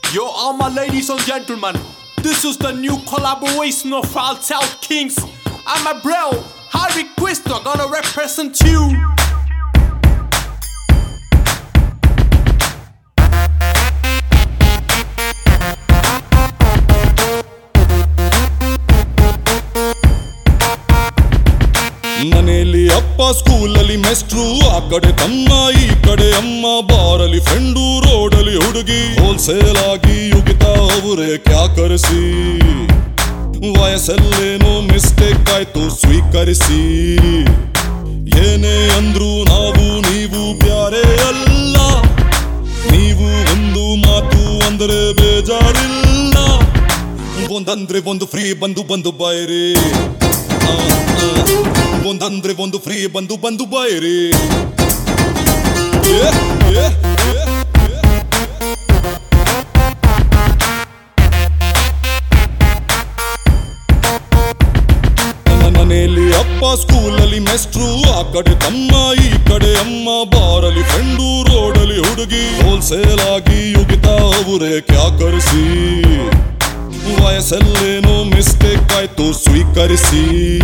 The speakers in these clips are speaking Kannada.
Yo, all my ladies and gentlemen, this is the new collaboration of False Out Kings. I'm a bro, Harvey Quisto, gonna represent you. ಮನೆಯಲ್ಲಿ ಅಪ್ಪ ಸ್ಕೂಲಲ್ಲಿ ಮೆಸ್ಟ್ರು ಆ ಕಡೆ ತಮ್ಮ ಈ ಕಡೆ ಅಮ್ಮ ಬಾರಲ್ಲಿ ಫ್ರೆಂಡು ರೋಡಲ್ಲಿ ಹುಡುಗಿ ಹೋಲ್ಸೇಲ್ ಆಗಿ ಯುಗಿತ ಅವರೇ ಕ್ಯಾಕರಿಸಿ ವಯಸ್ಸಲ್ಲೇನೋ ಮಿಸ್ಟೇಕ್ ಆಯ್ತು ಸ್ವೀಕರಿಸಿ ಏನೇ ಅಂದ್ರು ನಾವು ನೀವು ಬ್ಯಾರೆ ಅಲ್ಲ ನೀವು ಒಂದು ಮಾತು ಅಂದರೆ ಬೇಜಾರಿಲ್ಲ ಒಂದಂದ್ರೆ ಒಂದು ಫ್ರೀ ಬಂದು ಬಂದು ಬಾಯ್ರಿ ಆ, ಆ. ಒಂದಂದ್ರೆ ಒಂದು ಫ್ರೀ ಬಂದು ಬಂದು ಬಾಯ್ರಿ ಏ, ಏ, ಏ, ಏ. ನನ್ನ ಮನೆಯಲ್ಲಿ ಅಪ್ಪ ಸ್ಕೂಲಲ್ಲಿ ಮೆಸ್ಟ್ರು ಆ ಕಡೆ ತಮ್ಮ ಈ ಕಡೆ ಅಮ್ಮ ಬಾರಲ್ಲಿ ಫ್ರೆಂಡು ರೋಡಲ್ಲಿ ಹುಡುಗಿ ಹೋಲ್ಸೇಲ್ ಆಗಿ ಯುಗಿತ ಅವರೇ ಕ್ಯಾಕರಿಸಿ ವಯಸ್ಸಲ್ಲೇನೋ ಮಿಸ್ಟೇಕ್ ಆಯ್ತು ಸ್ವೀಕರಿಸಿ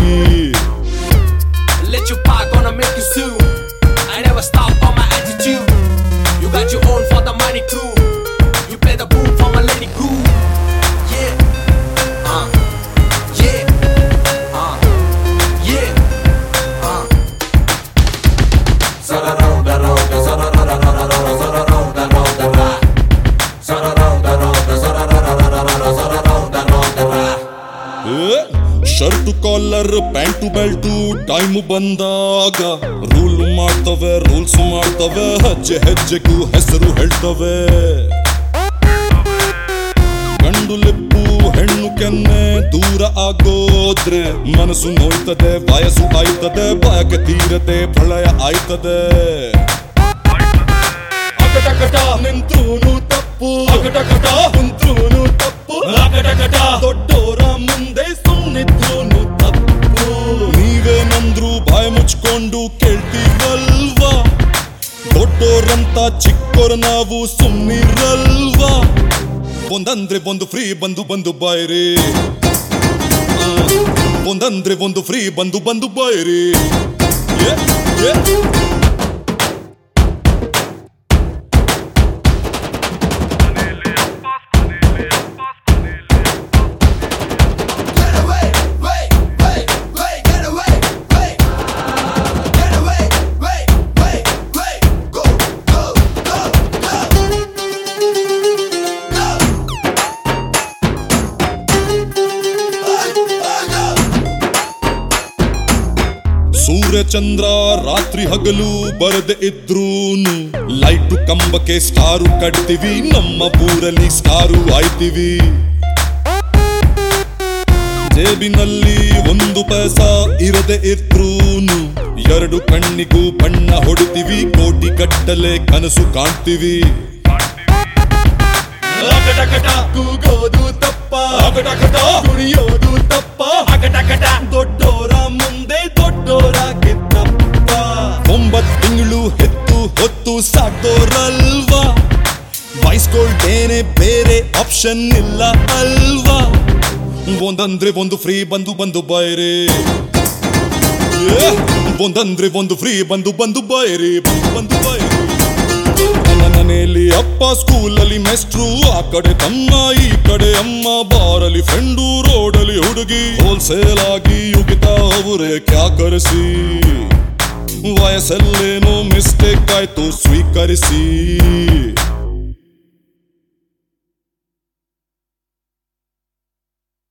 Let your pie gonna make you soon. I never stop on my attitude. You got your own for the money crew. You play the boom for my lady crew. Yeah. Uh. Yeah. Uh. Yeah. Uh. Shirt collar pant belt time ಬಂದಾಗ ರೂಲ್ ಮಾಡ್ತವೆ ರೂಲ್ಸ್ ಮಾಡ್ತವೆ ಹೆಜ್ಜೆ ಹೆಜ್ಜೆಗೂ ಹೆಸರು ಹೇಳ್ತವೆ ಗಂಡು ಲಿಪ್ಪು ಹೆಣ್ಣು ಕೆನ್ನೆ ದೂರ ಆಗೋದ್ರೆ ಮನಸ್ಸು ನೋಯ್ತದೆ ವಯಸ್ಸು ಆಯ್ತದೆ ಬಯಕೆ ತೀರತೆ ಪ್ರಳಯ ಆಯ್ತದೆ ಅಕಟಕಟ ನಿಂತ್ರೂನು ತಪ್ಪು ಅಕಟಕಟ ಕುಂತ್ರೂನು ತಪ್ಪು ಅಕಟಕಟ ದೊಡ್ಡೋರ ಮುಂದೆ ಸುಮ್ಮನಿದ್ರೂನು ತಪ್ಪು ನೀವೇನಂದ್ರು ಬಾಯಿ ಮುಚ್ಕೊಂಡು ಕೇಳ್ತೀವಲ್ವಾ ದೊಡ್ಡೋರಂತ ಚಿಕ್ಕೋರ್ ನಾವು ಸುಮ್ಮನಿರಲ್ವಾ ಒಂದಂದ್ರೆ ಒಂದು ಫ್ರೀ ಬಂದು ಬಂದು ಬಾಯ್ರಿ ಆ, ಒಂದಂದ್ರೆ ಒಂದು ಫ್ರೀ ಬಂದು ಬಂದು ಬಾಯ್ರಿ ಏ, ಏ. Get away, wait, wait, wait, get away, wait. Get away, wait, wait, wait. Go, go, go, go. Go. Go, go. ಸೂರ್ಯ ಚಂದ್ರ ರಾತ್ರಿ ಹಗಲು ಬರದೆ ಇದ್ರೂನು ಲೈಟು ಕಂಬಕ್ಕೆ ಸ್ಟಾರು ಕಟ್ತೀವಿ ನಮ್ಮ ಊರಲ್ಲಿ ಸ್ಟಾರು ಆಯ್ತೀವಿ ಜೇಬಿನಲ್ಲಿ ಒಂದು ಪೈಸ ಇರದೆ ಇದ್ರೂನು ಎರಡು ಕಣ್ಣಿಗೂ ಬಣ್ಣ ಹೊಡಿತೀವಿ ಕೋಟಿ ಗಟ್ಟಲೆ ಕನಸು ಕಾಣ್ತೀವಿ ಅಗಟಕಟ ಕೂಗೋದು ತಪ್ಪ ಅಗಟಕಟ ಕುಣಿಯೋದು ತಪ್ಪ ಅಗಟಕಟ ದೊಡ್ಡೋರ ಮುಂದೆ ದೊಡ್ಡೋರಾಗೆ ತಪ್ಪ ಒಂಬತ್ ತಿಂಗಳು ಹೆತ್ತು ಹೊತ್ತು ಸಾಕ್ದೋರಲ್ವಾ ಬೈಸ್ಕೊಳ್ತೇನೆ ಬೇರೆ ಆಪ್ಷನ್ ಇಲ್ಲ ಅಲ್ವಾ ಒಂದಂದ್ರೆ ಒಂದು ಫ್ರೀ ಬಂದು ಬಂದು ಬಾಯ್ರಿ ಏ, ಒಂದಂದ್ರೆ ಒಂದು ಫ್ರೀ ಬಂದು ಬಂದು ಬಾಯ್ರಿ ಬಂದು ಬಂದು ಬಾಯ್ರಿ ನನ್ನ ಮನೆಯಲ್ಲಿ ಅಪ್ಪ ಸ್ಕೂಲಲ್ಲಿ ಮೆಸ್ಟ್ರು ಆ ಕಡೆ ತಮ್ಮ ಈ ಕಡೆ ಅಮ್ಮ ಬಾರಲ್ಲಿ ಫ್ರೆಂಡು ರೋಡಲ್ಲಿ ಹುಡುಗಿ ಹೋಲ್ಸೇಲ್ ಆಗಿ ಯುಗಿತ ಅವರೇ ಕ್ಯಾಕರಿಸಿ ವಯಸ್ಸಲ್ಲೇನೋ ಮಿಸ್ಟೇಕ್ ಆಯ್ತು ಸ್ವೀಕರಿಸಿ